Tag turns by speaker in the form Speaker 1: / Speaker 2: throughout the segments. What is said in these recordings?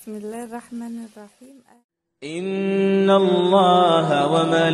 Speaker 1: بسم الله الرحمن الرحيم
Speaker 2: إن الله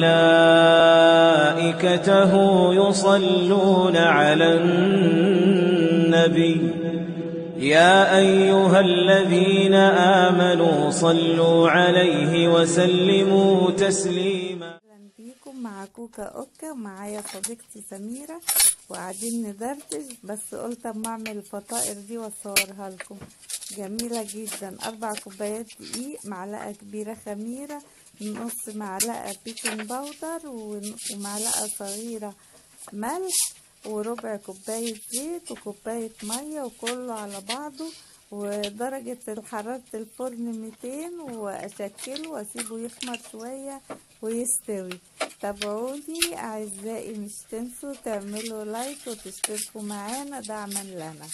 Speaker 2: وملائكته يصلون على النبي يا أيها الذين آمنوا صلوا عليه وسلموا تسليما
Speaker 1: اهلا بيكم مع كوكا اوكا ومعايا صديقتي سميرة وقاعدين ندردش بس قلت اما اعمل الفطائر دي واصورها لكم جميلة جدا اربع كوبايات دقيق معلقة كبيرة خميرة نص معلقة بيكنج باودر ون- ومعلقة صغيرة ملح وربع كوباية زيت وكوباية مية وكله على بعضه ودرجة حرارة الفرن 200 وأشكله وأسيبه يخمر شوية ويستوي تابعوني أعزائي مش تنسوا تعملوا لايك وتشتركوا معانا دعما لنا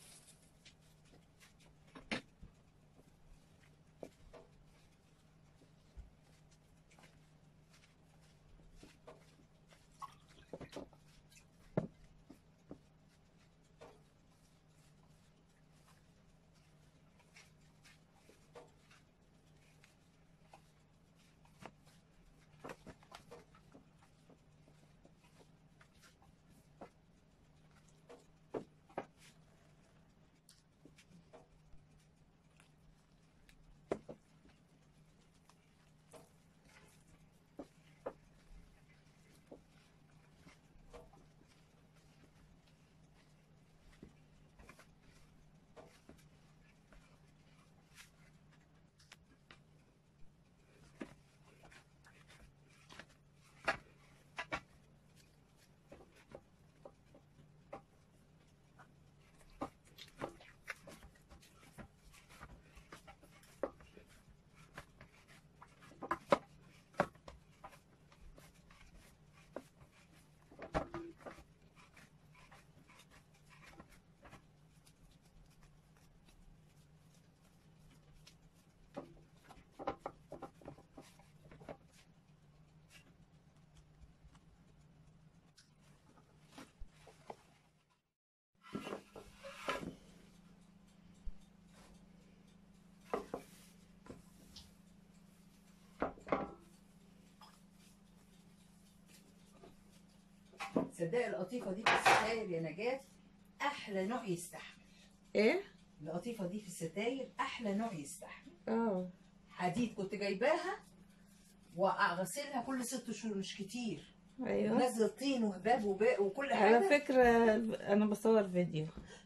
Speaker 3: تصدقي القطيفه دي في الستاير يا نجاة احلى نوع يستحمل
Speaker 1: ايه؟
Speaker 3: القطيفه دي في الستاير احلى نوع يستحمل
Speaker 1: اه
Speaker 3: حديد كنت جايباها واغسلها كل ست شهور مش كتير
Speaker 1: ايوه
Speaker 3: نزل طين وهباب وباء وكل
Speaker 1: على
Speaker 3: حاجه
Speaker 1: فكرة انا بصور فيديو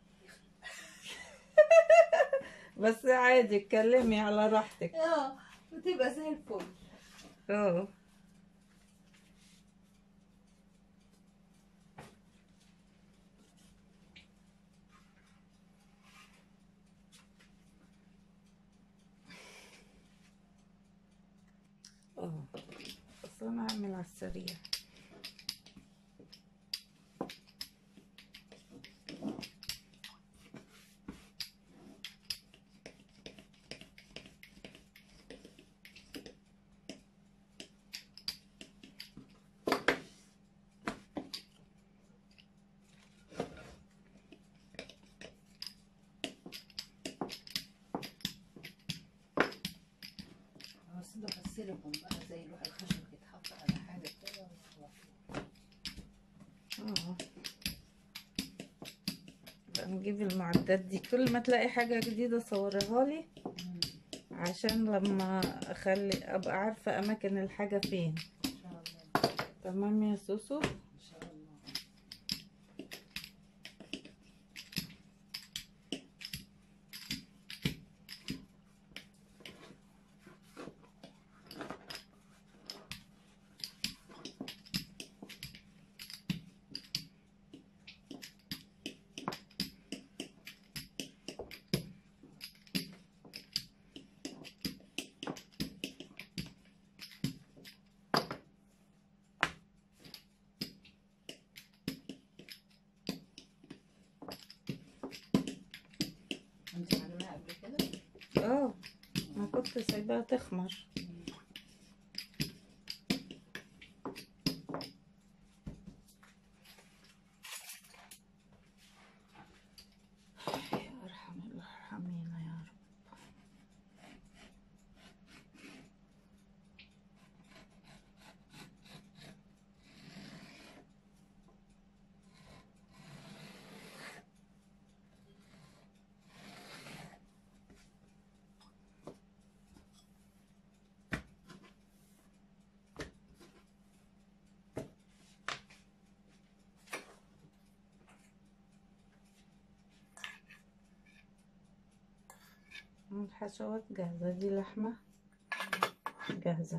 Speaker 1: بس عادي اتكلمي على راحتك
Speaker 3: اه بتبقى زي الفل
Speaker 1: اه اه بس انا هعمل على السريع
Speaker 3: بس ده غسلهم بقى زي لوح الخشب يتحط على حاجه كده
Speaker 1: اه بقى نجيب المعدات دي كل ما تلاقي حاجة جديدة صوريها لي عشان لما اخلي ابقى عارفة اماكن الحاجة فين
Speaker 3: ان شاء الله
Speaker 1: تمام يا سوسو
Speaker 3: ان شاء الله انت معلماها قبل كده
Speaker 1: اه ما كنت سايباها تخمر يا ارحم الراحمين يا رب الحشوات جاهزة دي لحمة جاهزة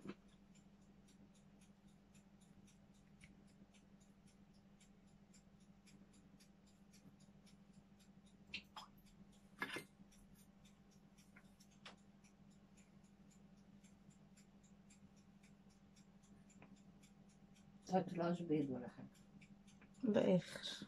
Speaker 3: تحطلهاش بيض ولا حاجة
Speaker 1: بآخر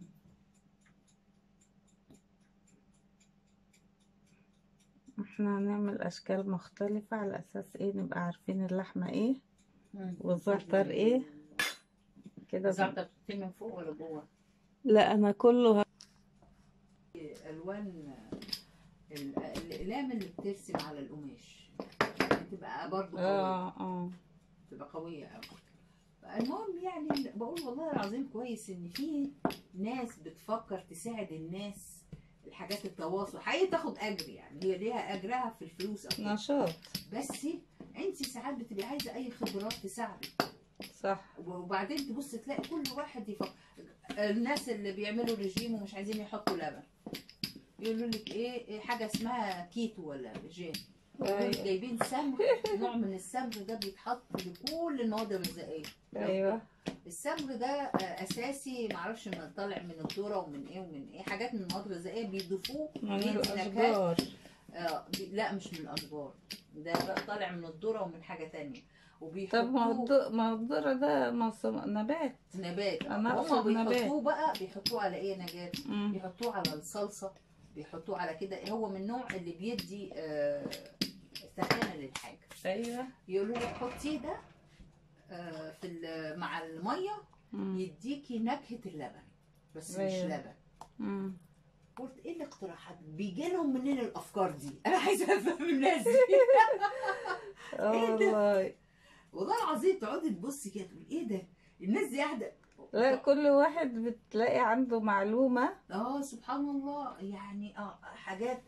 Speaker 1: احنا هنعمل اشكال مختلفة على اساس ايه نبقى عارفين اللحمة ايه والزعتر ايه كده
Speaker 3: الزعتر بتحطيه من فوق ولا جوه؟
Speaker 1: لا انا كله ه-
Speaker 3: الوان ال- الاقلام اللي بترسم على القماش بتبقى برضو قوية
Speaker 1: اه اه
Speaker 3: بتبقى قوية قوي المهم يعني بقول والله العظيم كويس ان في ناس بتفكر تساعد الناس الحاجات التواصل حقيقي تاخد اجر يعني هي ليها اجرها في الفلوس أو كده.
Speaker 1: نشاط
Speaker 3: بس انت ساعات بتبقي عايزه اي خبرات تساعدك
Speaker 1: صح
Speaker 3: وبعدين تبص تلاقي كل واحد يفكر الناس اللي بيعملوا رجيم ومش عايزين يحطوا لبن يقولوا لك ايه إيه حاجه اسمها كيتو ولا رجيم يقولوا لك جايبين سمغ نوع من السمغ ده بيتحط لكل المواد الغذائيه
Speaker 1: ايوه
Speaker 3: السمغ ده آه، اساسي معرفش من طالع من الذره ومن ايه ومن ايه حاجات من المواد الغذائيه بيضيفوه
Speaker 1: من
Speaker 3: بيدي نكهات
Speaker 1: الاشجار
Speaker 3: آه بي- لا مش من الاشجار ده بقى طالع من الذره ومن حاجه تانية
Speaker 1: طب ما هو
Speaker 3: وبيحطوه
Speaker 1: الض- ما هو الذرة ده مص- نبات
Speaker 3: نبات
Speaker 1: أنا
Speaker 3: هما
Speaker 1: أقصد نبات.
Speaker 3: بيحطوه بقى بيحطوه على ايه نجاة
Speaker 1: مم.
Speaker 3: بيحطوه على الصلصه بيحطوه على كده هو من النوع اللي بيدي آه سخانه للحاجه
Speaker 1: ايوه
Speaker 3: يقولوا لك حطيه ده آه في ال- مع الميه
Speaker 1: مم.
Speaker 3: يديكي نكهه اللبن بس مش
Speaker 1: أيوة.
Speaker 3: لبن
Speaker 1: مم.
Speaker 3: قلت ايه الاقتراحات بيجي لهم منين الافكار دي انا عايزه افهم الناس دي
Speaker 1: اه
Speaker 3: إيه ده؟
Speaker 1: والله
Speaker 3: والله العظيم تقعدي تبصي كده تقول ايه ده الناس دي قاعده
Speaker 1: لا كل واحد بتلاقي عنده معلومة
Speaker 3: اه سبحان الله يعني اه حاجات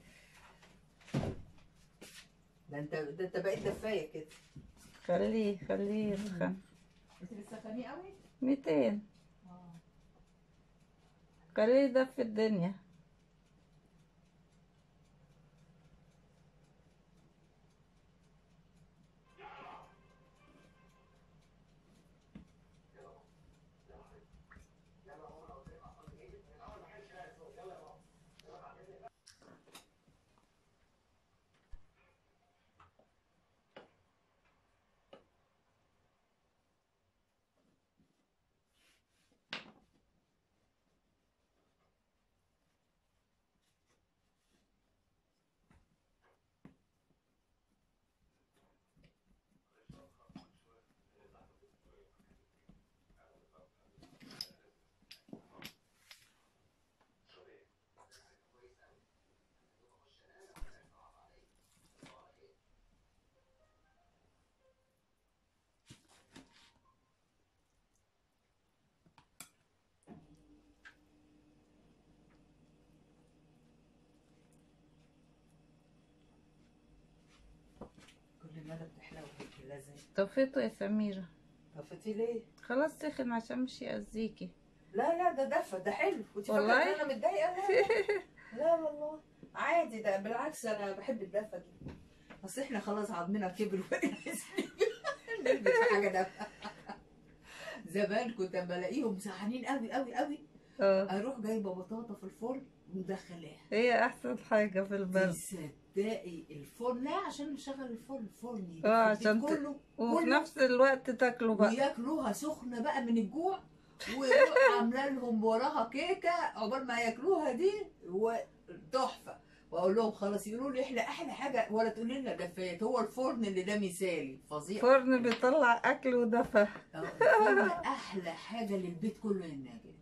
Speaker 3: ده انت ده انت بقيت دفايه كده
Speaker 1: خليه خليه يسخن
Speaker 3: انت بتسخنيه قوي
Speaker 1: 200
Speaker 3: اه
Speaker 1: خليه يدفي الدنيا
Speaker 3: كل مدى بتحلو فيك لازم
Speaker 1: طفيته يا سميرة
Speaker 3: طفتي ليه؟
Speaker 1: خلاص سخن عشان مش يأذيكي
Speaker 3: لا لا ده دفى ده حلو وانت فاكره
Speaker 1: والله؟
Speaker 3: ان انا متضايقه لا لا والله عادي ده بالعكس انا بحب الدفى دي اصل احنا خلاص عظمنا كبر وبقينا عايزين نلبس في حاجه دفى زمان كنت اما الاقيهم سخنين قوي قوي قوي
Speaker 1: اه
Speaker 3: اروح جايبه بطاطا في الفرن ومدخلاها
Speaker 1: هي احسن حاجة في البرد
Speaker 3: تصدقي الفرن لا عشان نشغل الفرن الفرن يدفي
Speaker 1: اه
Speaker 3: البيت
Speaker 1: عشان ت-
Speaker 3: كله
Speaker 1: وفي
Speaker 3: كله
Speaker 1: نفس الوقت تاكلوا بقى
Speaker 3: وياكلوها سخنه بقى من الجوع ويروح عامله لهم وراها كيكه عقبال ما ياكلوها دي وتحفه واقول لهم خلاص يقولوا لي احنا احلى حاجه ولا تقولي لنا دفايات هو الفرن اللي ده مثالي فظيع
Speaker 1: فرن بيطلع اكل ودفى
Speaker 3: آه، الفرن احلى حاجه للبيت كله يا ناجد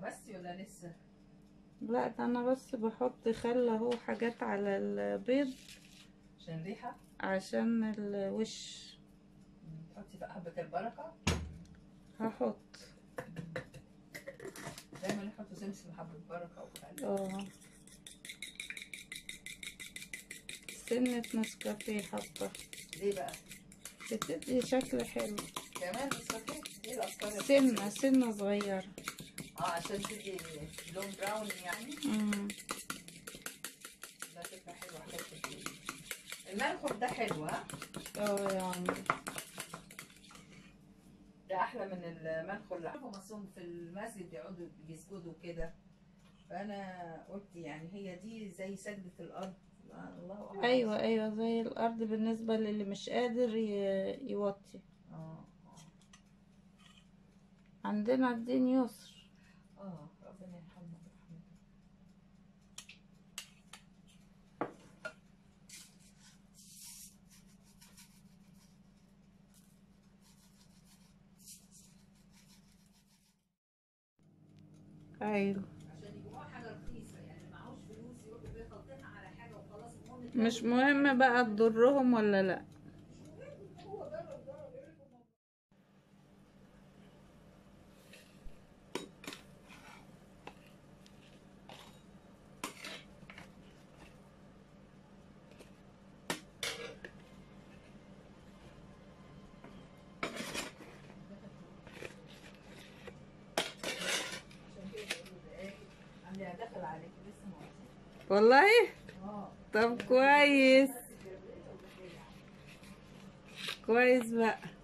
Speaker 3: بس ولا لسه
Speaker 1: لا ده انا بس بحط خل اهو حاجات على البيض
Speaker 3: عشان ريحه
Speaker 1: عشان الوش
Speaker 3: تحطي بقى حبه البركه
Speaker 1: هحط
Speaker 3: دايما يحطوا سمسم حبه بركه وخل
Speaker 1: اه سنة نسكافيه حاطة
Speaker 3: ليه بقى
Speaker 1: بتدي شكل حلو
Speaker 3: كمان نسكافيه ايه الافكار اللي
Speaker 1: سنة
Speaker 3: بتحطيها؟
Speaker 1: سنة صغيرة
Speaker 3: اه عشان تدي لون براون يعني
Speaker 1: مم.
Speaker 3: ده فكره حلوه حاجات كتير المنخل ده حلو ها
Speaker 1: اه يعني
Speaker 3: ده احلى من المنخل اللي عارفه مصوم في المسجد يقعدوا يسجدوا كده فانا قلت يعني هي دي زي سجدة الارض آه، الله اعلم
Speaker 1: ايوه ايوه زي الارض بالنسبة للي مش قادر ي- يوطي
Speaker 3: اه
Speaker 1: عندنا الدين يسر
Speaker 3: اه ربنا يرحمه ويرحمه
Speaker 1: ايوه
Speaker 3: عشان يجيبوها حاجه رخيصه يعني معهوش فلوس يروحوا بيخلطينها على حاجه وخلاص المهم
Speaker 1: مش مهم بقى تضرهم ولا لا
Speaker 3: هو جرب جرب يقول لكم عشان كده بيقولوا دقايق عندي داخل عليك لسه ما وصلتش.
Speaker 1: والله
Speaker 3: اه
Speaker 1: طب كويس كويس بقى